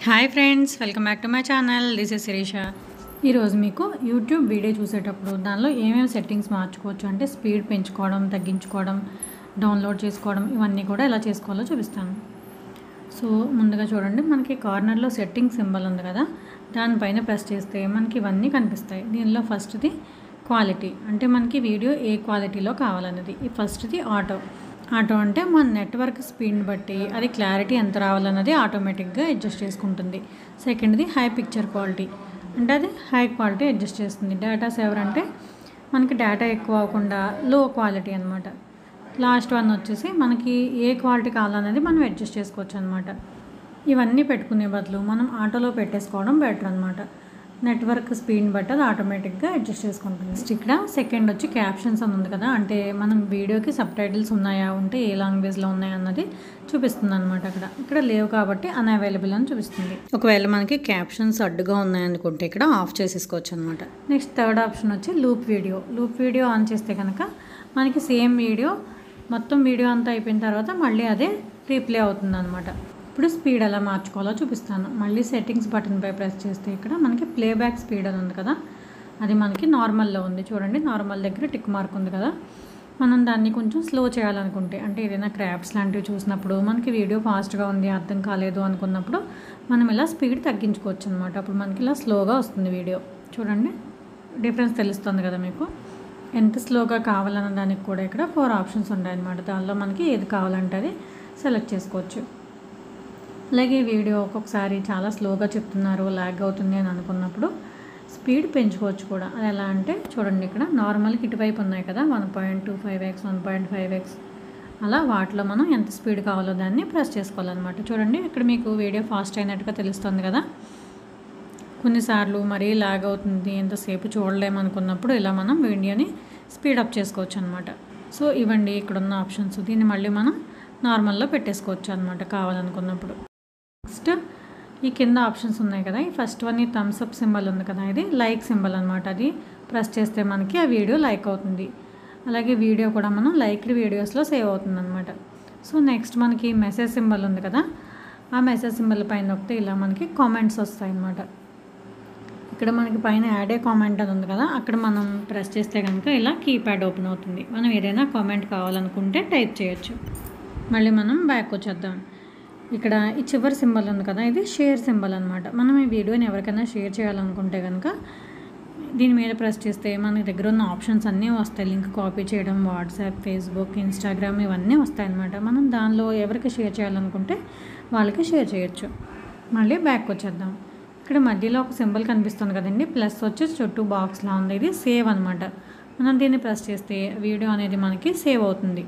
hi friends welcome back to my channel this is Shirisha ఈరోజు మీకు YouTube video చూసేటప్పుడు దానిలో ఏమేమి సెట్టింగ్స్ మార్చుకోవచ్చు అంటే స్పీడ్ పెంచుకోవడం తగ్గించుకోవడం డౌన్లోడ్ చేసుకోవడం ఇవన్నీ కూడా ఎలా చేసుకోవాలో చూపిస్తాను సో ముందుగా చూడండి మనకి కార్నర్లో సెట్టింగ్ సింబల్ ఉంది కదా దానిపైన ప్రెస్ చేస్తే మనకి ఇవన్నీ కనిపిస్తాయి దీనిలో ఫస్ట్ది క్వాలిటీ అంటే మనకి వీడియో ఏ క్వాలిటీలో కావాలన్నది ఈ ఫస్ట్ది ఆటో ఆటో అంటే మన నెట్వర్క్ స్పీడ్ని బట్టి అది క్లారిటీ ఎంత రావాలన్నది ఆటోమేటిక్గా అడ్జస్ట్ చేసుకుంటుంది సెకండ్ది హై పిక్చర్ క్వాలిటీ అంటే అది హై క్వాలిటీ అడ్జస్ట్ చేస్తుంది డేటా సేవర్ అంటే మనకి డేటా ఎక్కువ అవ్వకుండా లో క్వాలిటీ అనమాట లాస్ట్ వన్ వచ్చేసి మనకి ఏ క్వాలిటీ కావాలనేది మనం అడ్జస్ట్ చేసుకోవచ్చు అనమాట ఇవన్నీ పెట్టుకునే బదులు మనం ఆటోలో పెట్టేసుకోవడం బెటర్ అనమాట నెట్వర్క్ స్పీడ్ని బట్టి అది ఆటోమేటిక్గా అడ్జస్ట్ చేసుకుంటుంది నెక్స్ట్ ఇక్కడ సెకండ్ వచ్చి క్యాప్షన్స్ అని ఉంది కదా అంటే మనం వీడియోకి సబ్ టైటిల్స్ ఉన్నాయా ఉంటే ఏ లాంగ్వేజ్లో ఉన్నాయా అన్నది చూపిస్తుంది అనమాట అక్కడ ఇక్కడ లేవు కాబట్టి అన్అవైలబుల్ అని చూపిస్తుంది ఒకవేళ మనకి క్యాప్షన్స్ అడ్డుగా ఉన్నాయనుకుంటే ఇక్కడ ఆఫ్ చేసేసుకోవచ్చు అనమాట నెక్స్ట్ థర్డ్ ఆప్షన్ వచ్చి loop video loop video on చేస్తే కనుక మనకి సేమ్ వీడియో మొత్తం వీడియో అంతా అయిపోయిన తర్వాత మళ్ళీ అదే రీప్లే అవుతుంది అనమాట ఇప్పుడు స్పీడ్ ఎలా మార్చుకోవాలో చూపిస్తాను మళ్ళీ సెట్టింగ్స్ బటన్పై ప్రెస్ చేస్తే ఇక్కడ మనకి ప్లేబ్యాక్ స్పీడ్ అని ఉంది కదా అది మనకి నార్మల్లో ఉంది చూడండి నార్మల్ దగ్గర టిక్ మార్క్ ఉంది కదా మనం దాన్ని కొంచెం స్లో చేయాలనుకుంటే అంటే ఏదైనా క్రాఫ్ట్స్ లాంటివి చూసినప్పుడు మనకి వీడియో ఫాస్ట్గా ఉంది అర్థం కాలేదు అనుకున్నప్పుడు మనం ఇలా స్పీడ్ తగ్గించుకోవచ్చు అనమాట అప్పుడు మనకి ఇలా స్లోగా వస్తుంది వీడియో చూడండి డిఫరెన్స్ తెలుస్తుంది కదా మీకు ఎంత స్లోగా కావాలన్న దానికి కూడా ఇక్కడ ఫోర్ ఆప్షన్స్ ఉంటాయన్నమాట దానిలో మనకి ఏది కావాలంటే అది సెలెక్ట్ చేసుకోవచ్చు అలాగే వీడియో ఒక్కొక్కసారి చాలా స్లోగా చెప్తున్నారు ల్యాగ్ అవుతుంది అని అనుకున్నప్పుడు స్పీడ్ పెంచుకోవచ్చు కూడా అది ఎలా అంటే చూడండి ఇక్కడ నార్మల్కి ఇటువైపు ఉన్నాయి కదా one point two five x one point five x అలా వాటిలో మనం ఎంత స్పీడ్ కావాలో దాన్ని ప్రెస్ చేసుకోవాలన్నమాట చూడండి ఇక్కడ మీకు వీడియో ఫాస్ట్ అయినట్టుగా తెలుస్తుంది కదా కొన్నిసార్లు మరీ లాగ్ అవుతుంది ఎంతసేపు చూడలేమనుకున్నప్పుడు ఇలా మనం వీడియోని స్పీడప్ చేసుకోవచ్చు అనమాట సో ఇవ్వండి ఇక్కడ ఉన్న ఆప్షన్స్ దీన్ని మళ్ళీ మనం నార్మల్లో పెట్టేసుకోవచ్చు అనమాట కావాలనుకున్నప్పుడు నెక్స్ట్ ఈ కింద ఆప్షన్స్ ఉన్నాయి కదా ఈ ఫస్ట్ వన్ ఈ థమ్స్ అప్ సింబల్ ఉంది కదా ఇది లైక్ సింబల్ అనమాట అది ప్రెస్ చేస్తే మనకి ఆ వీడియో లైక్ అవుతుంది అలాగే వీడియో కూడా మనం లైక్డ్ వీడియోస్లో సేవ్ అవుతుంది అనమాట సో నెక్స్ట్ మనకి మెసేజ్ సింబల్ ఉంది కదా ఆ మెసేజ్ సింబల్ పైన నొక్కితే ఇలా మనకి కామెంట్స్ వస్తాయి అన్నమాట ఇక్కడ మనకి పైన యాడ్ ఏ కామెంట్ అని ఉంది కదా అక్కడ మనం ప్రెస్ చేస్తే కనుక ఇలా కీప్యాడ్ ఓపెన్ అవుతుంది మనం ఏదైనా కామెంట్ కావాలనుకుంటే టైప్ చేయొచ్చు మళ్ళీ మనం బ్యాక్ వచ్చేద్దాం ఇక్కడ ఈ చివరి సింబల్ ఉంది కదా ఇది షేర్ సింబల్ అనమాట మనం ఈ వీడియోని ఎవరికైనా షేర్ చేయాలనుకుంటే కనుక దీని మీద ప్రెస్ చేస్తే మన దగ్గర ఉన్న ఆప్షన్స్ అన్నీ వస్తాయి లింక్ కాపీ చేయడం వాట్సాప్ ఫేస్బుక్ ఇన్స్టాగ్రామ్ ఇవన్నీ వస్తాయి అనమాట మనం దానిలో ఎవరికి షేర్ చేయాలనుకుంటే వాళ్ళకి షేర్ చేయొచ్చు మళ్ళీ బ్యాక్ వచ్చేద్దాం ఇక్కడ మధ్యలో ఒక సింబల్ కనిపిస్తుంది కదండి ప్లస్ వచ్చి చుట్టూ బాక్స్లా ఉంది ఇది సేవ్ అనమాట మనం దీన్ని ప్రెస్ చేస్తే వీడియో అనేది మనకి సేవ్ అవుతుంది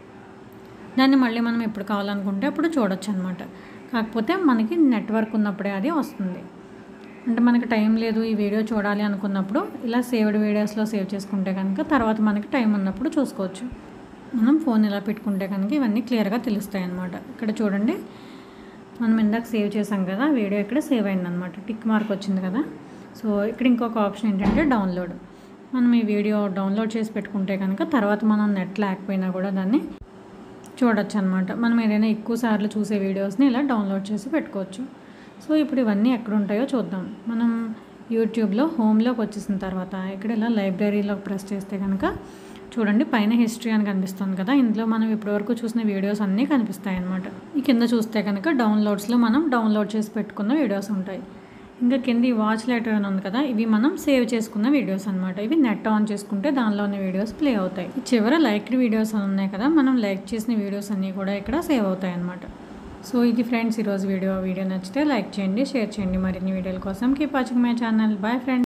దాన్ని మళ్ళీ మనం ఎప్పుడు కావాలనుకుంటే అప్పుడు చూడొచ్చు అనమాట కాకపోతే మనకి నెట్వర్క్ ఉన్నప్పుడే అది వస్తుంది అంటే మనకి టైం లేదు ఈ వీడియో చూడాలి అనుకున్నప్పుడు ఇలా సేవ్డ్ వీడియోస్లో సేవ్ చేసుకుంటే కనుక తర్వాత మనకి టైం ఉన్నప్పుడు చూసుకోవచ్చు మనం ఫోన్ ఇలా పెట్టుకుంటే కనుక ఇవన్నీ క్లియర్గా తెలుస్తాయి అన్నమాట ఇక్కడ చూడండి మనం ఇందాక సేవ్ చేసాం కదా వీడియో ఇక్కడ సేవ్ అయిందనమాట టిక్ మార్క్ వచ్చింది కదా సో ఇక్కడ ఇంకొక ఆప్షన్ ఏంటంటే డౌన్లోడ్ మనం ఈ వీడియో డౌన్లోడ్ చేసి పెట్టుకుంటే కనుక తర్వాత మనం నెట్ లేకపోయినా కూడా దాన్ని చూడొచ్చు అనమాట మనం ఏదైనా ఎక్కువ సార్లు చూసే వీడియోస్ని ఇలా డౌన్లోడ్ చేసి పెట్టుకోవచ్చు సో ఇప్పుడు ఇవన్నీ ఎక్కడ ఉంటాయో చూద్దాం మనం యూట్యూబ్లో హోమ్లోకి వచ్చేసిన తర్వాత ఇక్కడ ఇలా లైబ్రరీలో ప్రెస్ చేస్తే కనుక చూడండి పైన హిస్టరీ అని కనిపిస్తుంది కదా ఇందులో మనం ఇప్పటివరకు చూసిన వీడియోస్ అన్నీ కనిపిస్తాయి అన్నమాట ఈ కింద చూస్తే కనుక డౌన్లోడ్స్లో మనం డౌన్లోడ్ చేసి పెట్టుకున్న వీడియోస్ ఉంటాయి ఇంకా కింద ఈ వాచ్ లెటర్ అని ఉంది కదా ఇవి మనం సేవ్ చేసుకున్న వీడియోస్ అనమాట ఇవి నెట్ ఆన్ చేసుకుంటే దానిలో ఉన్న వీడియోస్ ప్లే అవుతాయి ఈ చివర లైక్డ్ వీడియోస్ అని ఉన్నాయి కదా మనం లైక్ చేసిన వీడియోస్ అన్నీ కూడా ఇక్కడ సేవ్ అవుతాయి అనమాట సో ఇది ఫ్రెండ్స్ ఈరోజు వీడియో వీడియో నచ్చితే లైక్ చేయండి షేర్ చేయండి మరిన్ని వీడియోల కోసం keep watching my channel bye friends